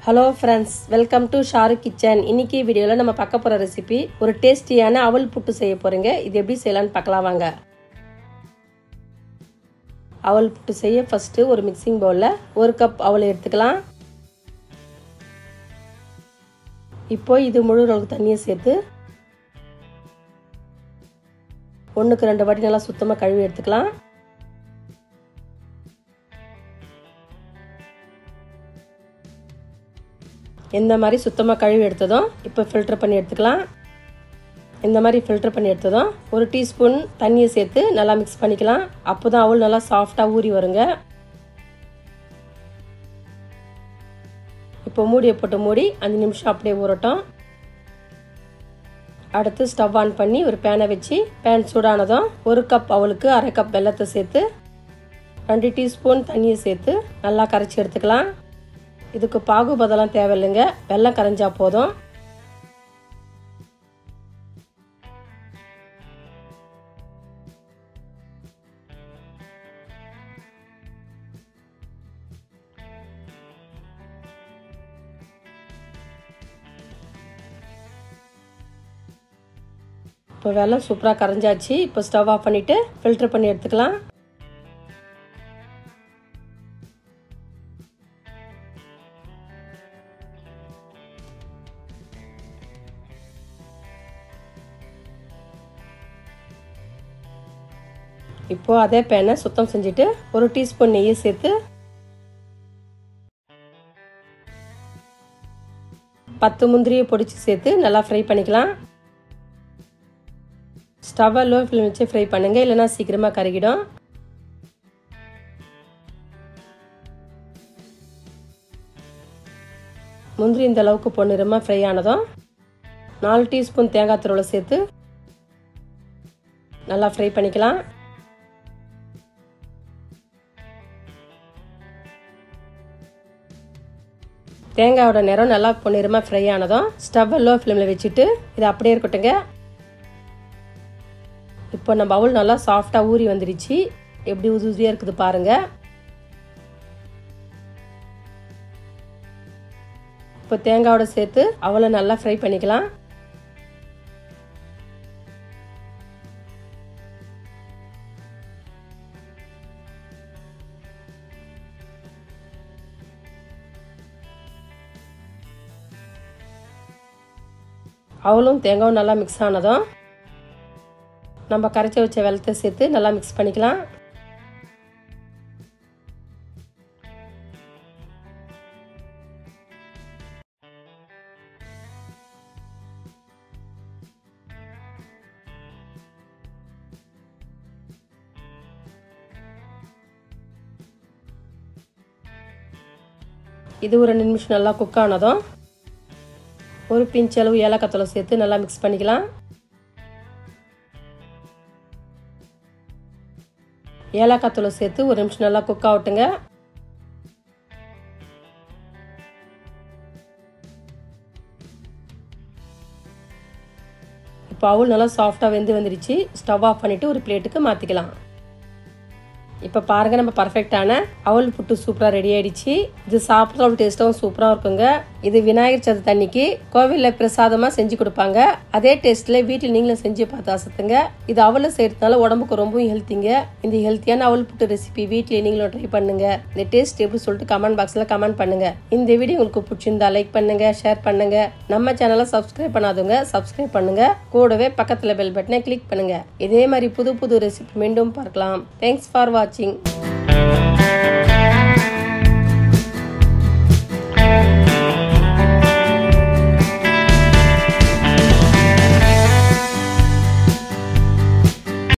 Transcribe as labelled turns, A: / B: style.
A: hello friends welcome to Sharu kitchen இன்னைக்கு வீடியோவில் நம்ம பார்க்க போகிற ரெசிபி ஒரு டேஸ்டியான அவல் புட்டு செய்ய போகிறீங்க இது எப்படி செய்யலாம்னு பார்க்கலாம் வாங்க அவல் புட்டு செய்ய ஃபஸ்ட்டு ஒரு மிக்சிங் பவுலில் ஒரு கப் அவல் எடுத்துக்கலாம் இப்போ இது முழு அளவுக்கு தண்ணியை சேர்த்து ஒன்றுக்கு ரெண்டு வாட்டி நல்லா சுத்தமாக கழுவி எடுத்துக்கலாம் இந்த மாதிரி சுத்தமாக கழுவி எடுத்ததும் இப்போ ஃபில்டர் பண்ணி எடுத்துக்கலாம் இந்த மாதிரி ஃபில்டர் பண்ணி எடுத்ததும் ஒரு டீஸ்பூன் தண்ணியை சேர்த்து நல்லா மிக்ஸ் பண்ணிக்கலாம் அப்போ தான் அவள் நல்லா சாஃப்டாக ஊறி வருங்க இப்போ மூடியை போட்டு மூடி அஞ்சு நிமிஷம் அப்படியே ஊறட்டும் அடுத்து ஸ்டவ் ஆன் பண்ணி ஒரு பேனை வச்சு பேன் சூடானதும் ஒரு கப் அவளுக்கு அரை கப் வெள்ளத்தை சேர்த்து ரெண்டு டீஸ்பூன் தண்ணியை சேர்த்து நல்லா கரைச்சி எடுத்துக்கலாம் இதுக்கு பாகுபதெல்லாம் தேவையில்லைங்க வெள்ளம் கரைஞ்சா போதும் இப்போ வெள்ளம் சூப்பராக கரைஞ்சாச்சு இப்போ ஸ்டவ் ஆஃப் பண்ணிவிட்டு ஃபில்டர் பண்ணி எடுத்துக்கலாம் இப்போ அதே பேனை சுத்தம் செஞ்சுட்டு ஒரு டீஸ்பூன் நெய்யை சேர்த்து பத்து முந்திரியை பொடிச்சு சேர்த்து நல்லா ஃப்ரை பண்ணிக்கலாம் ஸ்டவ்வை லோ ஃப்ளேம் வச்சு ஃப்ரை பண்ணுங்க இல்லைன்னா சீக்கிரமாக கருகிடும் முந்திரி இந்த அளவுக்கு பொன்னிறமாக ஃப்ரை ஆனதும் நாலு டீஸ்பூன் தேங்காய் துருவலை சேர்த்து நல்லா ஃப்ரை பண்ணிக்கலாம் தேங்காயோட நிறம் நல்லா பொன்னிறமாக ஃப்ரை ஆனதும் ஸ்டவ்வை லோ ஃப்ளேமில் வச்சுட்டு இது அப்படியே இருக்கட்டுங்க இப்போ நம்ம பவுல் நல்லா சாஃப்டாக ஊறி வந்துடுச்சு எப்படி உது உதியாக இருக்குது பாருங்கள் இப்போ தேங்காயோட சேர்த்து அவளை நல்லா ஃப்ரை பண்ணிக்கலாம் அவளும் தேங்காயும் நல்லா மிக்ஸ் ஆனதும் நம்ம கரைச்சி வச்ச வெள்ளத்தை சேர்த்து நல்லா மிக்ஸ் பண்ணிக்கலாம் இது ஒரு ரெண்டு நிமிஷம் நல்லா குக் ஆனதும் ஒரு பிஞ்ச் அளவு ஏலக்காய் சேர்த்து நல்லா மிக்ஸ் பண்ணிக்கலாம் ஏலக்காய் தூளை சேர்த்து ஒரு நிமிஷம் நல்லா குக் ஆகட்டுங்க இப்போ அவுள் நல்லா சாஃப்டாக வெந்து வந்துடுச்சு ஸ்டவ் ஆஃப் பண்ணிவிட்டு ஒரு பிளேட்டுக்கு மாற்றிக்கலாம் இப்போ பாருங்கள் நம்ம பர்ஃபெக்டான அவல் புட்டு சூப்பராக ரெடி ஆயிடுச்சு இது சாப்பிட்ற டேஸ்ட்டும் சூப்பராக இருக்குங்க இது விநாயகர் சதுர்த்தி அன்னைக்கு கோவிலில் பிரசாதமாக செஞ்சு கொடுப்பாங்க அதே டேஸ்ட்டில் வீட்டில் நீங்களும் செஞ்சு பார்த்து அசத்துங்க இது அவலை செய்கிறதுனால உடம்புக்கு ரொம்பவும் ஹெல்த்திங்க இந்த ஹெல்த்தியான அவல் புட்டு ரெசிபி வீட்டில் நீங்களும் ட்ரை பண்ணுங்க இந்த டேஸ்ட் எப்படி சொல்லிட்டு கமெண்ட் பாக்ஸில் கமெண்ட் பண்ணுங்க இந்த வீடியோ உங்களுக்கு பிடிச்சிருந்தா லைக் பண்ணுங்க ஷேர் பண்ணுங்க நம்ம சேனலை சப்ஸ்கிரைப் பண்ணாதவங்க சப்ஸ்கிரைப் பண்ணுங்க கூடவே பக்கத்தில் பெல் பட்டனை கிளிக் பண்ணுங்க இதே மாதிரி புது புது ரெசிபி மீண்டும் பார்க்கலாம் தேங்க்ஸ் ஃபார் வாட்சிங்